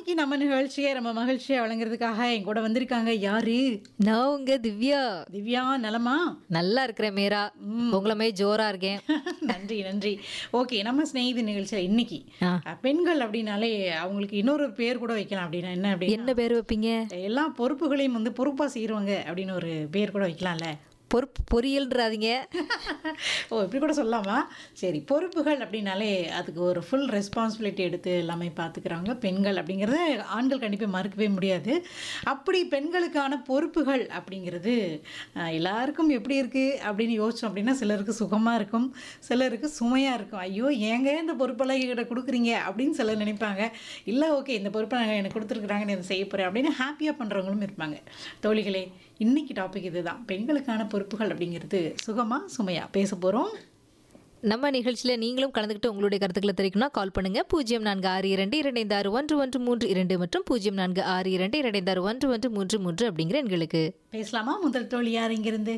இன்னைக்கு நம்ம நிகழ்ச்சியை நம்ம மகிழ்ச்சியை வழங்குறதுக்காக என் கூட வந்திருக்காங்க யாரு நான் உங்க திவ்யா திவ்யா நலமா நல்லா இருக்கிறேன் மீரா உங்களை மாதிரி ஜோரா இருக்கேன் நன்றி நன்றி ஓகே நம்ம ஸ்நேகிதி நிகழ்ச்சியில் இன்னைக்கு ஆ. அஹ், பெண்கள் அப்படின்னாலே அவங்களுக்கு இன்னொரு பேர் கூட வைக்கலாம் அப்படின்னா என்ன அப்படின்னா என்ன பேர் வைப்பீங்க எல்லா பொறுப்புகளையும் வந்து பொறுப்பாக செய்கிறவங்க அப்படின்னு ஒரு பேர் கூட வைக்கலாம்ல பொறுப்பு பொரியல்ன்றாதீங்க ஓ இப்படி கூட சொல்லலாமா சரி பொறுப்புகள் அப்படின்னாலே அதுக்கு ஒரு ஃபுல் ரெஸ்பான்சிபிலிட்டி எடுத்து எல்லாமே பார்த்துக்கிறாங்க பெண்கள் அப்படிங்கிறத ஆண்கள் கண்டிப்பாக மறுக்கவே முடியாது அப்படி பெண்களுக்கான பொறுப்புகள் அப்படிங்கிறது அஹ், எல்லாருக்கும் எப்படி இருக்குது அப்படின்னு யோசிச்சோம் அப்படின்னா சிலருக்கு சுகமாக இருக்கும் சிலருக்கு சுமையாக இருக்கும் ஐயோ ஏங்க இந்த பொறுப்பெல்லாம் என்கிட்ட கொடுக்குறீங்க அப்படின்னு சிலர் நினைப்பாங்க இல்லை ஓகே இந்த பொறுப்பை நாங்கள் எனக்கு கொடுத்துருக்குறாங்க நான் இதை செய்ய போகிறேன் அப்படின்னு ஹாப்பியாக பண்ணுறவங்களும் இருப்பாங்க தோழிகளே இன்னைக்கு டாபிக் இதுதான் பெண்களுக்கான பொறுப்புகள் அப்படிங்கிறது சுகமா சுமையா பேச போகிறோம் நம்ம நிகழ்ச்சியில நீங்களும் கலந்துக்கிட்டு உங்களுடைய கருத்துக்களை தெரிவிக்கணும்னா கால் பண்ணுங்க பூஜ்ஜியம் நான்கு ஆறு இரண்டு இரண்டு ஆறு ஒன்று ஒன்று மூன்று இரண்டு மற்றும் பூஜ்ஜியம் நான்கு ஆறு இரண்டு இரண்டு ஆறு ஒன்று ஒன்று மூன்று மூன்று அப்படிங்கிற எண்களுக்கு பேசலாமா முதல் தோழி யார் இங்கிருந்து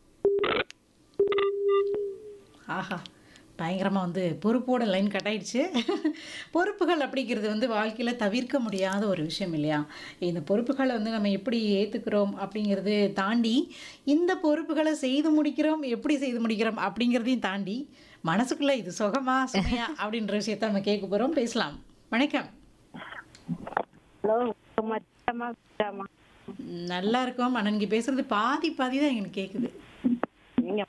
ஆஹா பயங்கரமாக வந்து பொறுப்போட லைன் கட் ஆயிடுச்சு பொறுப்புகள் அப்படிங்கிறது வந்து வாழ்க்கையில் தவிர்க்க முடியாத ஒரு விஷயம் இல்லையா இந்த பொறுப்புகளை வந்து நம்ம எப்படி ஏற்றுக்கிறோம் அப்படிங்கிறது தாண்டி இந்த பொறுப்புகளை செய்து முடிக்கிறோம் எப்படி செய்து முடிக்கிறோம் அப்படிங்கிறதையும் தாண்டி மனசுக்குள்ளே இது சுகமா சுமையா அப்படின்ற விஷயத்த நம்ம கேட்க போகிறோம் பேசலாம் வணக்கம் ஹலோ மச்சாமா மச்சாமா நல்லா இருக்கோம் ஆனால் நீங்கள் பேசுறது பாதி பாதி தான் எனக்கு கேட்குது நீங்க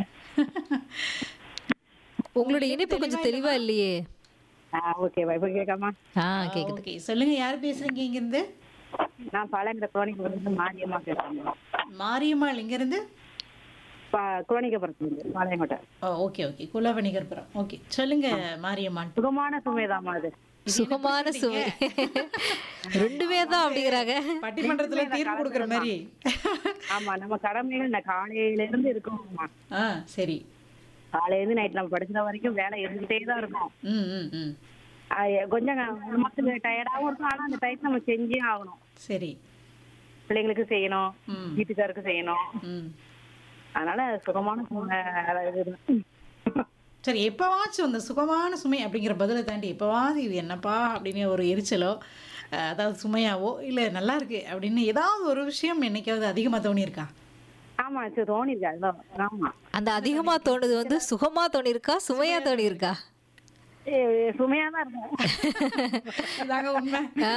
உங்களுடைய இணைப்பு கொஞ்சம் தெளிவா இல்லையே ஆ ஓகே இப்போ கேட்காமா ஆ கேக்குது ஓகே சொல்லுங்க யார் பேசுறீங்க இங்கிருந்து நான் பாலங்கிற குரோனிக்கபுரத்துலேருந்து மாரியம்மா பேசுறேன் மாரியம்மாள் இங்கிருந்து பா குரோனிக்கபுரத்துலேருந்து பாளையங்கோட்டை ஓ ஓகே ஓகே குலவணிகர்புரம் ஓகே சொல்லுங்க மாரியம்மாள் சுகமான சுமைதாம்மா அது சுகமான சுவை ரெண்டுமே தான் அப்படிங்கிறாங்க பட்டிமன்றத்துல தீர்ப்பு கொடுக்குற மாதிரி ஆமா நம்ம கடமைகள் இந்த காலையில இருந்து இருக்கும்மா ஆ சரி காலையில இருந்து நைட் நம்ம படிச்ச வரைக்கும் வேலை இருந்துகிட்டே தான் இருக்கும் ம் ம் ம் அது கொஞ்சம் நமக்கு டயர்டாகவும் இருக்கும் ஆனா அந்த டைம் நம்ம செஞ்சே ஆகணும் சரி பிள்ளைங்களுக்கு செய்யணும் ம் வீட்டுக்காருக்கு செய்யணும் ம் அதனால சுகமான சுமை இது. சரி எப்போவாச்சும் அந்த சுகமான சுமை அப்படிங்கிற பதிலை தாண்டி எப்போவாது இது என்னப்பா அப்படின்னு ஒரு எரிச்சலோ அஹ், அதாவது சுமையாவோ இல்லை நல்லா இருக்கு அப்படின்னு ஏதாவது ஒரு விஷயம் என்னைக்காவது அதிகமாக தோணியிருக்கா ஆமா சரி தோணிருக்கு அதுதான் ஆமா அந்த அதிகமா தோணுது வந்து சுகமா தோணிருக்கா சுமையா தோணிருக்கா சுமையா தான் இருக்கும் அதாங்க உண்மை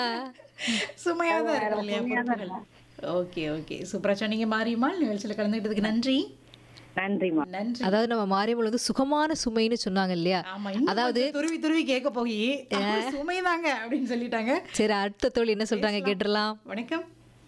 சுமையாக தான் இருக்கும் இல்லையா பொறுப்புகள் ஓகே ஓகே சூப்பரா சொன்னீங்க மாரியம்மாள் நிகழ்ச்சியில் கலந்துக்கிட்டதுக்கு நன்றி நன்றிம்மா நன்றி அதாவது நம்ம மாரியம்மன் வந்து சுகமான சுமைன்னு சொன்னாங்க இல்லையா ஆமா இன்னும் அதாவது கொஞ்சம் துருவி துருவி கேட்க போய் சுமைதாங்க அப்படின்னு சொல்லிட்டாங்க சரி அடுத்த தோழி என்ன சொல்றாங்க கேட்டுடலாம் வணக்கம்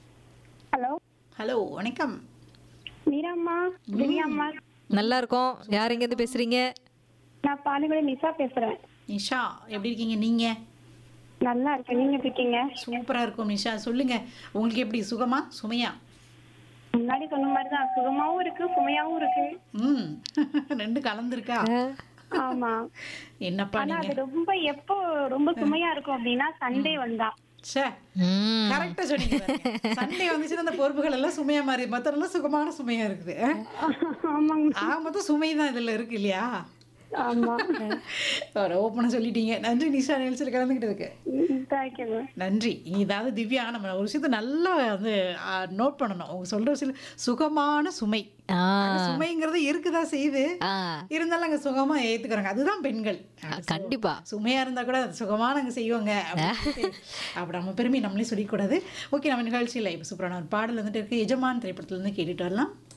ஹலோ ஹலோ வணக்கம் மீராம்மா திவ்யாம்மா நல்லா இருக்கோம் யார் எங்க இருந்து பேசுறீங்க நான் பாலிமலை நிஷா பேசுறேன் நிஷா எப்படி இருக்கீங்க நீங்க நல்லா இருக்கேன் நீங்க எப்படி இருக்கீங்க சூப்பரா இருக்கும் நிஷா சொல்லுங்க உங்களுக்கு எப்படி சுகமா சுமையா முன்னாடி சொன்ன மாதிரி தான் சுகமாவும் இருக்கு சுமையாவும் இருக்கு ம் ரெண்டு கலந்துருக்கா ஆமா என்னப்பா ஆனா நீங்க அது ரொம்ப எப்போ ரொம்ப சுமையா இருக்கும் அப்படின்னா சண்டே வந்தா ச்சே ம். கரெக்டா சொன்னீங்க சண்டே வந்துச்சுன்னா அந்த பொறுப்புகள் எல்லாம் சுமையா மாறி மத்தெல்லாம் சுகமான சுமையா இருக்குது ஆமாங்க ஆக மொத்தம் சுமை தான் இதுல இருக்கு இல்லையா ஆமா ஒரு ஓப்பனாக சொல்லிட்டீங்க நன்றி நிஷா நிகழ்ச்சியில் கலந்துக்கிட்டதுக்கு தேங்க்யூ நன்றி இதாவது திவ்யா நம்ம ஒரு விஷயத்த நல்லா வந்து நோட் பண்ணணும் அவங்க சொல்ற விஷயம் சுகமான சுமை ஆ அங்க சுமைங்கிறது இருக்குதா செய்யுது ஆ இருந்தாலும் அங்க சுகமா ஏத்துக்கிறாங்க அதுதான் பெண்கள் கண்டிப்பா சுமையா இருந்தா கூட அது சுகமா நாங்க செய்வோங்க அப்படின்னு அப்படி நம்ம பெருமை நம்மளே சொல்லிக்கூடாது ஓகே நம்ம நிகழ்ச்சியில் இப்போ சூப்பரான ஒரு பாடல் வந்துட்டு இருக்கு எஜமான் திரைப்படத்துல இருந்து கேட்டுட்டு வரலாம்